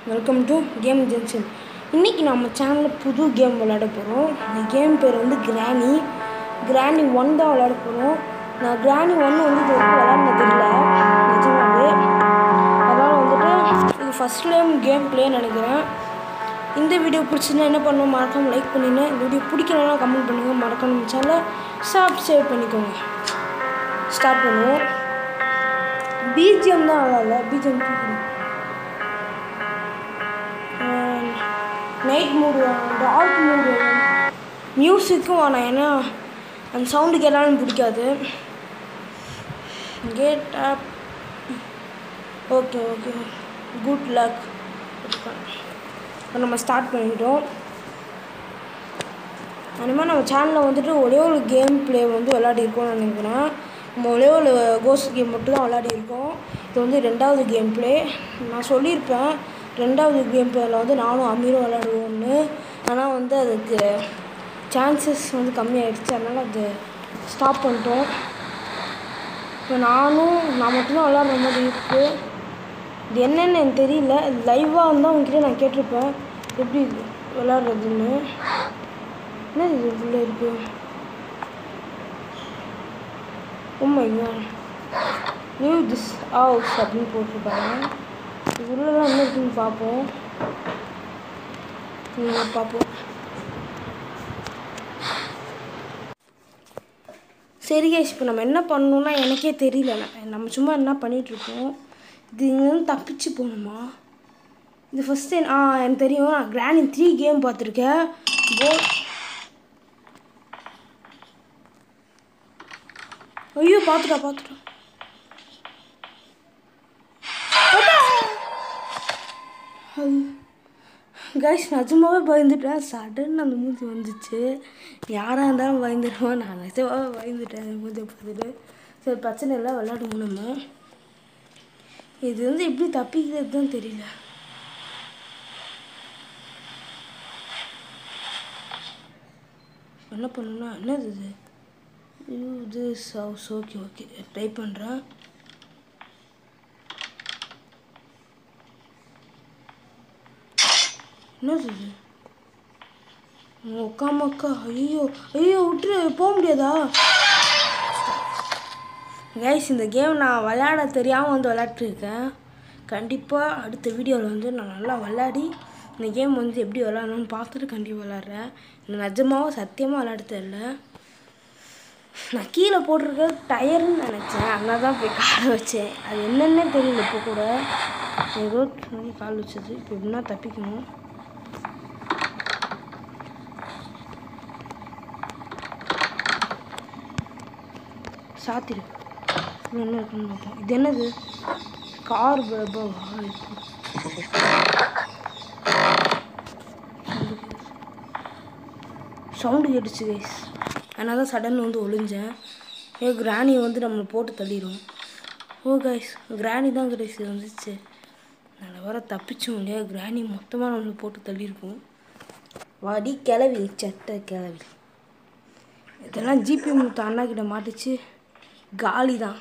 Welcome to game junction இன்றைக்கி நம்ம சேனலில் புது கேம் விளையாட போகிறோம் இந்த கேம் பேர் வந்து கிராணி கிராணி ஒன் தான் விளையாட போகிறோம் நான் கிராணி ஒன் வந்து இது வரைக்கும் விளையாடினது இல்லை நிஜமாவே அதனால் வந்துட்டு இது ஃபஸ்ட் டைம் கேம் ப்ளே நினைக்கிறேன் இந்த வீடியோ பிடிச்சிருந்தா என்ன பண்ணணும் மறக்காம லைக் பண்ணிடுங்க இந்த வீடியோ பிடிக்கலன்னா கமெண்ட் பண்ணுங்கள் மறக்காம சேனலை சப்ஸ்கிரைப் பண்ணிக்கோங்க ஸ்டார்ட் பண்ணுவோம் பிஜிஎம் தான் நல்லா இல்லை பிஜிஎம் நைட் மூடு வேணும் டார்க் மூடு வேணும் மியூசிக்கும் வேணாம் ஏன்னா அந்த சவுண்டு கேட்டாலும் பிடிக்காது get up okay okay good luck இப்போ நம்ம ஸ்டார்ட் பண்ணிட்டோம் அனிமேல் நம்ம சேனலில் வந்துட்டு ஒரே ஒரு கேம் ப்ளே வந்து விளையாடிருக்கோம்னு நினைக்கிறேன் நம்ம ஒரே ஒரு கோஸ்ட் கேம் மட்டும் தான் விளையாடிருக்கோம் இது வந்து ரெண்டாவது கேம் ப்ளே நான் சொல்லியிருப்பேன் ரெண்டாவது கேம் ப்ளேயில் வந்து நானும் அமீரும் விளையாடுவோம்னு ஆனால் வந்து அதுக்கு சான்சஸ் வந்து கம்மியாயிடுச்சு அதனால் அது ஸ்டாப் பண்ணிட்டோம் இப்போ நானும் நான் மட்டும்தான் விளையாடுற மாதிரி இருக்குது இது என்னன்னு எனக்கு தெரியல லைவாக இருந்தால் உங்ககிட்ட நான் கேட்டிருப்பேன் எப்படி விளாட்றதுன்னு என்ன இது உள்ளே இருக்கு உண்மை நியூ திஸ் ஹவுஸ் அப்படின்னு போட்டிருக்காங்க இது உள்ளலாம் என்ன இருக்குன்னு பார்ப்போம் ம், பார்ப்போம் சரி கேஷ் இப்போ நம்ம என்ன பண்ணணும்னா எனக்கே தெரியல நம்ம- நம்ம சும்மா என்ன பண்ணிகிட்ருக்கோம் இது இங்கேருந்து தப்பிச்சு போகணுமா இது ஃபஸ்ட்டு ஆ எனக்கு தெரியும் நான் கிராணி த்ரீ கேம் பார்த்துருக்கேன் போ ஐயோ பார்த்துட்டா பார்த்துட்டா கைஸ் நிஜமாவே பயந்துட்டேன் சடன் அந்த மூஞ்சி வந்துச்சு யாராக இருந்தாலும் பயந்துடுவோம் நான் நிஜமாவே பயந்துட்டேன் அந்த மூஞ்சியை பார்த்துட்டு சரி பிரச்சனை இல்லை விளையாடுவோம் நம்ம இது வந்து எப்படி தப்பிக்கிறது தான் தெரியல என்ன பண்ணணும்னா என்னது இது ஐயோ, இது ஹவுஸ் ஓகே ஓகே ட்ரை பண்ணுறேன் என்னது இது உக்கா மக்கா ஐயோ ஐயோ விட்டுரு போக முடியாதா கைஸ் இந்த கேம் நான் விளையாட தெரியாமல் வந்து விளையாட்டுருக்கேன் கண்டிப்பாக அடுத்த வீடியோவில் வந்து நான் நல்லா விளையாடி இந்த கேம் வந்து எப்படி விளையாடணும்னு பார்த்துட்டு கண்டிப்பாக விளையாடுறேன் எனக்கு நிஜமாவும் சத்தியமாக விளையாட தெரியல நான் கீழே போட்டிருக்க டயர்னு நினச்சேன் அங்கே தான் போய் கால் வச்சேன் அது என்னன்னே தெரியல இப்போ கூட ஏதோ சொல்லி கால் வச்சது இப்போ எப்படின்னா தப்பிக்கணும் சாத்திரு இன்னும் என்ன இருக்குன்னு பார்ப்போம் இது என்னது கார் சவுண்டு கேட்டுச்சு கைஸ் அதனால தான் சடன் வந்து ஒளிஞ்சேன் ஏ கிராணி வந்து நம்மளை போட்டு தள்ளிடும் ஓ கைஸ் கிராணி தான் கைஸ் வந்துச்சு நல்ல வர தப்பிச்சோம் இல்லையா கிராணி மொத்தமாக நம்மளை போட்டு தள்ளியிருக்கோம் வாடி கிளவி சட்டை கிளவி இதெல்லாம் ஜிபி முத்து அண்ணா கிட்ட மாட்டுச்சு காலி தான்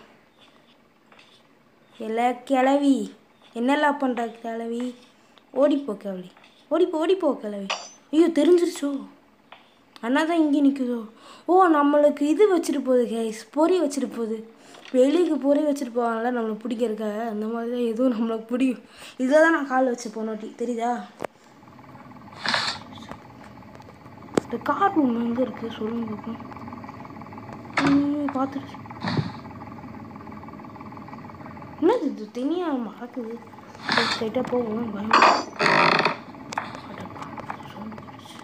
இல்லை கிளவி என்னெல்லாம் பண்ணுறா கிளவி ஓடிப்போ கிளவி ஓடிப்போ ஓடிப்போ கிளவி ஐயோ தெரிஞ்சிருச்சோ அண்ணா தான் இங்கே நிற்குதோ ஓ நம்மளுக்கு இது வச்சுட்டு போகுது கேஸ் பொறி வச்சுட்டு போகுது வெளிக்கு பொறி வச்சுட்டு போவாங்கல்ல நம்மளை பிடிக்கிறதுக்காக அந்த மாதிரி தான் எதுவும் நம்மளுக்கு பிடிக்கும் இதில் தான் நான் கால் வச்சு போனோட்டி தெரியுதா இந்த கார் ரூம் எங்கே இருக்குது சொல்லுங்க பார்ப்போம் ம், பார்த்துட்டு என்னது இது தனியாக மறக்குது ஸ்ட்ரைட்டாக போகும் பயம் அடப்பா, sound வந்துருச்சு.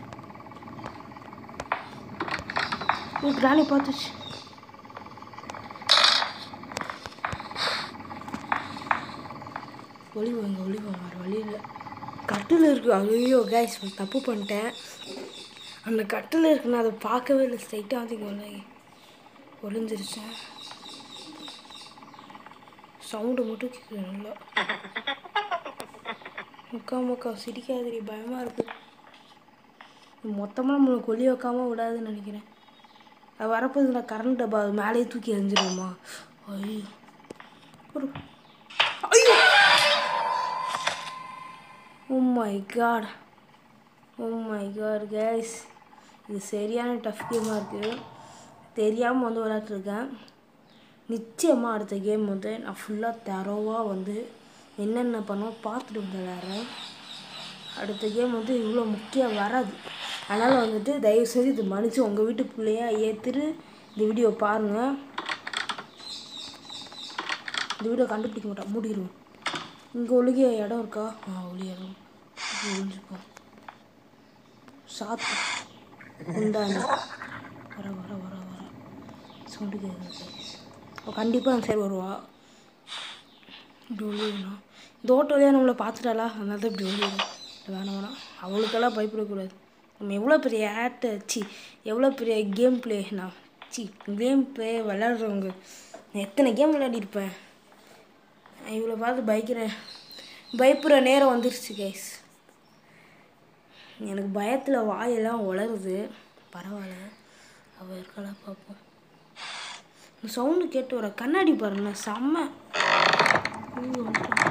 ஓ கிராணி பார்த்துச்சு ஒளிவாங்க ஒளிவாங்க வேறு வழி இல்லை கட்டில் இருக்கு ஐயோ கைஸ் தப்பு பண்ணிட்டேன் அந்த கட்டில் இருக்கு நான் அதை பார்க்கவே இல்லை ஸ்ட்ரைட்டாக வந்து இங்கே ஒளி ஒளிஞ்சிருச்சேன் சவுண்டு மட்டும் கேட்குது நல்லா முக்கா முக்கா சிரிக்காதிரி பயமாக இருக்குது மொத்தமாக நம்மளை கொல்லி வைக்காம விடாதுன்னு நினைக்கிறேன் அது வரப்போது நான் கரண்ட் டப்பா அது மேலேயே தூக்கி எறிஞ்சிருமா ஐயோ ஒரு ஐயோ oh my god oh my god case இது சரியான டஃப் கேமாக இருக்குது தெரியாமல் வந்து விளையாட்டுருக்கேன் நிச்சயமாக அடுத்த கேம் வந்து நான் ஃபுல்லாக தரோவாக வந்து என்னென்ன பண்ணுவோம் பார்த்துட்டு வந்து விளையாடுறேன் அடுத்த கேம் வந்து இவ்வளோ முக்கியம் வராது அதனால் வந்துட்டு தயவு செஞ்சு இது மன்னிச்சு உங்கள் வீட்டு பிள்ளையா ஏற்றுட்டு இந்த வீடியோ பாருங்கள் இந்த வீடியோ கண்டுபிடிக்க மாட்டேன் மூடிடுவோம் இங்கே ஒழுகிய இடம் இருக்கா ஆ ஒளி இடம் ஒழிஞ்சுப்போம் சாத்து உண்டாங்க வர வர வர வர சவுண்டு கேட்குது கண்டிப்பாக அந்த சைடு வருவா இப்படி ஒளியணும் இந்த ஓட்ட வழியாக நம்மளை பார்த்துட்டாளா அதனால தான் இப்படி ஒளியும் வேணாம் வேணாம் அவளுக்கெல்லாம் பயப்படக்கூடாது நம்ம எவ்வளோ பெரிய ஆட்டை சி எவ்வளோ பெரிய கேம் பிளே நான் சி கேம் பிளே விளையாடுறவங்க நான் எத்தனை கேம் விளையாடிருப்பேன் நான் இவ்வளோ பார்த்து பயக்கிறேன் பயப்படுற நேரம் வந்துருச்சு கைஸ் எனக்கு பயத்தில் வாயெல்லாம் உளருது பரவாயில்ல அவள் இருக்காளா பார்ப்போம் இந்த சவுண்டு கேட்டு வர கண்ணாடி பாருங்க செம்ம ஐயோ, வந்துட்டான்.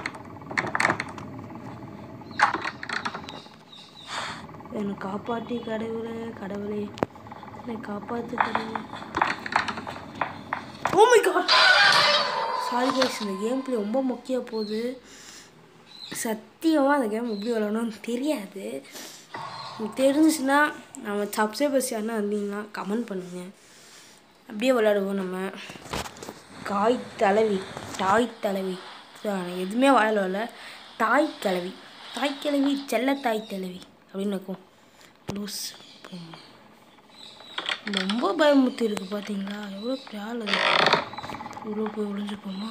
என்னை காப்பாற்றி கடவுளே கடவுளே என்னை காப்பாற்று கடவுளே oh my god sorry guys இந்த கேம் பிளே ரொம்ப முக்கியம் போகுது சத்தியமாக அந்த கேம் எப்படி விளாடணும்னு தெரியாது உங்களுக்கு தெரிஞ்சுச்சுன்னா நம்ம சப்ஸ்கிரைபர்ஸ் யாருன்னா இருந்தீங்கன்னா கமெண்ட் பண்ணுங்கள் அப்படியே விளாடுவோம் நம்ம காய் தலைவி தாய் தலைவி நான் எதுவுமே வாயில் வரல தாய் கிழவி தாய் கிழவி செல்ல தாய் தலைவி அப்படின்னு இருக்கும் லூஸ் ரொம்ப பயமுத்தி இருக்கு பார்த்தீங்களா எவ்வளோ பெரிய ஆள் அது இவ்வளோ போய் ஒளிஞ்சுப்போமா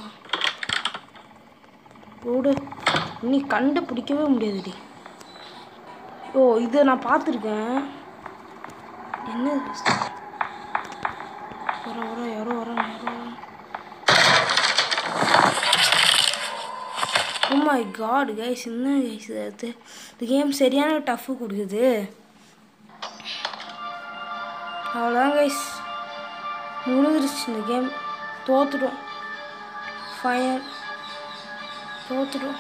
ஓடு நீ கண்டை பிடிக்கவே முடியாதுடி ஓ இதை நான் பார்த்துருக்கேன் என்ன இது? வர வர யாரோ வராங்க யாரோ வராங்க ஓ மை காட் கைஸ் என்ன கைஸ் இது இந்த கேம் சரியான டஃப்பு கொடுக்குது அவ்வளோதான் கைஸ் முடிஞ்சிருச்சு இந்த கேம் தோத்துட்டோம் ஃபைனல் தோத்துட்டோம்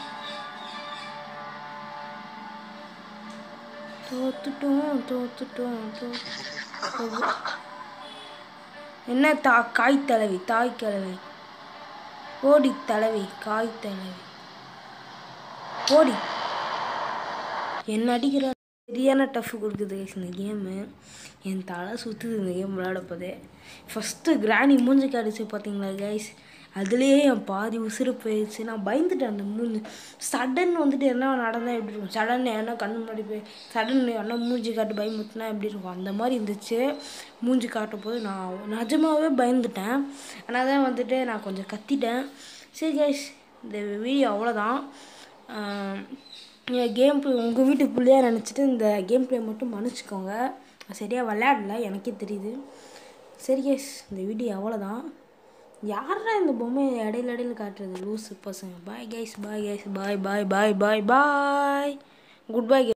தோத்துட்டோம் தோத்துட்டோம் தோத்து என்ன தா காய் தலைவி தாய் கிழவி ஓடி தலைவி காய் தலைவி ஓடி என்ன அடிக்கிற சரியான டஃப் கொடுக்குது guys இந்த கேமு என் தலை சுற்றுது இந்த கேம் விளையாடப்போதே ஃபஸ்ட்டு கிராணி மூஞ்சி காடிச்சு பார்த்தீங்களா கைஸ் அதுலேயே என் பாதி உசுறு போயிடுச்சு நான் பயந்துட்டேன் அந்த மூஞ்சி சடன் வந்துட்டு என்ன நடந்தால் எப்படி இருக்கும் சடன் என்ன கண்ணு முன்னாடி போய் சடன் என்ன மூஞ்சி காட்டு பயமுத்துனா எப்படி இருக்கும் அந்த மாதிரி இருந்துச்சு மூஞ்சி காட்டும் போது நான் நிஜமாவே பயந்துட்டேன் ஆனால் தான் வந்துட்டு நான் கொஞ்சம் கத்திட்டேன் சரி கைஸ் இந்த வீடியோ அவ்வளோதான் கேம் ப்ளே உங்கள் வீட்டு பிள்ளையா நினச்சிட்டு இந்த கேம் ப்ளே மட்டும் மன்னிச்சிக்கோங்க நான் சரியாக விளையாடல எனக்கே தெரியுது சரி கேஸ் இந்த வீடியோ அவ்வளோதான் யாரா இந்த பொம்மையை இடையில இடையில காட்டுறது லூஸு பசங்க bye guys bye guys bye bye bye bye bye good by